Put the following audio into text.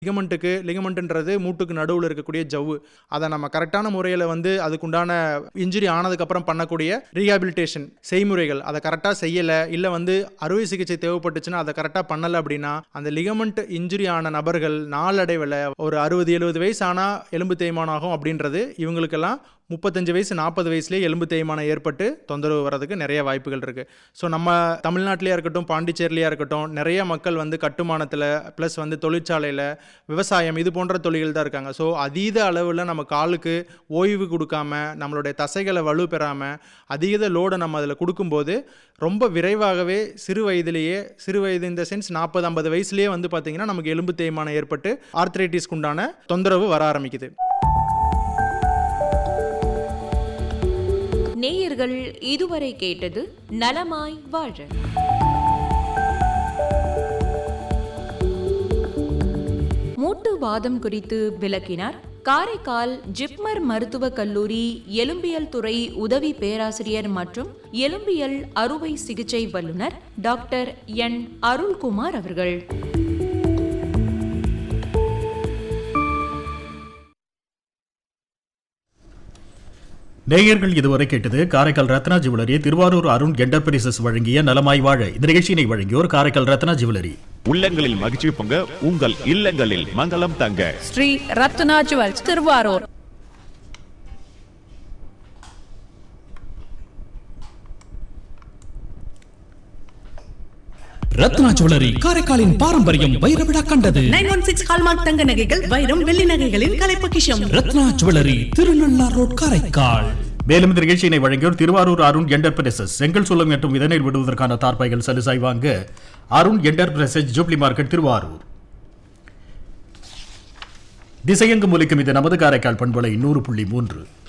லிகமெண்ட்டுக்கு லிகமெண்ட்டுன்றது மூட்டுக்கு நடுவில் இருக்கக்கூடிய ஜவ்வு அதை நம்ம கரெக்டான முறையில் வந்து அதுக்குண்டான இன்ஜுரி ஆனதுக்கப்புறம் பண்ணக்கூடிய ரீஹாபிலிட்டேஷன் செய்முறைகள் அதை கரெக்டாக செய்யலை இல்லை வந்து அறுவை சிகிச்சை தேவைப்பட்டுச்சுன்னா அதை கரெக்டாக பண்ணலை அப்படின்னா அந்த லிகமெண்ட் இன்ஜுரி ஆன நபர்கள் நாளடைவில் ஒரு அறுபது எழுபது வயசு ஆனால் எலும்பு தேய்மானம் ஆகும் அப்படின்றது இவங்களுக்கெல்லாம் முப்பத்தஞ்சு வயசு நாற்பது வயசுலேயே எலும்பு தேய்மானம் ஏற்பட்டு தொந்தரவு வர்றதுக்கு நிறைய வாய்ப்புகள் இருக்குது ஸோ நம்ம தமிழ்நாட்டிலையா இருக்கட்டும் பாண்டிச்சேரிலையா இருக்கட்டும் நிறைய மக்கள் வந்து கட்டுமானத்தில் ப்ளஸ் வந்து தொழிற்சாலையில் விவசாயம் இது போன்ற தொழில்கள் தான் இருக்காங்க ஸோ அதீத அளவில் நம்ம காலுக்கு ஓய்வு கொடுக்காம நம்மளுடைய தசைகளை வலு பெறாமல் அதீத லோடை நம்ம அதில் கொடுக்கும்போது ரொம்ப விரைவாகவே சிறு வயதிலேயே சிறு வயது இந்த சென்ஸ் நாற்பது ஐம்பது வயசுலேயே வந்து பார்த்திங்கன்னா நமக்கு எலும்பு தேய்மானம் ஏற்பட்டு ஆர்த்ரைட்டிஸ்க்கு உண்டான தொந்தரவு வர ஆரம்பிக்குது நேயர்கள் இதுவரை கேட்டது நலமாய் வாழ மூட்டு வாதம் குறித்து விளக்கினார் காரைக்கால் ஜிப்மர் மருத்துவக் கல்லூரி எலும்பியல் துறை உதவி பேராசிரியர் மற்றும் எலும்பியல் அறுவை சிகிச்சை வல்லுநர் டாக்டர் என் அருள்குமார் அவர்கள் நேயர்கள் இதுவரை கேட்டது காரைக்கால் ரத்னா ஜுவல்லரி திருவாரூர் அருண் என்டர்பிரைசஸ் வழங்கிய நலமாய் வாழ இந்த நிகழ்ச்சியினை வழங்கியோர் காரைக்கால் ரத்னா ஜுவல்லரி உள்ளங்களில் மகிழ்ச்சி பொங்க உங்கள் இல்லங்களில் மங்களம் தங்க ஸ்ரீ ரத்னா ஜுவல்ஸ் திருவாரூர் ரத்னா ஜுவல்லரி காரைக்காலின் பாரம்பரியம் வைரவிழா கண்டது நைன் ஒன் சிக்ஸ் ஹால்மார்க் தங்க நகைகள் வைரம் வெள்ளி நகைகளின் கலை பொக்கிஷம் ரத்னா ஜுவல்லரி திருநள்ளார் ரோட் காரைக்கால் மேலும் இந்த நிகழ்ச்சியினை வழங்கியோர் திருவாரூர் அருண் என்டர்பிரைசஸ் செங்கல் சூளம் மற்றும் இதனை விடுவதற்கான தார்பாய்கள் சலுசாய் வாங்க Arun enterprises jubilee market Thiruvarur திசையெங்கும் ஒலிக்கும் இது நமது காரைக்கால் பண்பலை நூறு புள்ளி மூன்று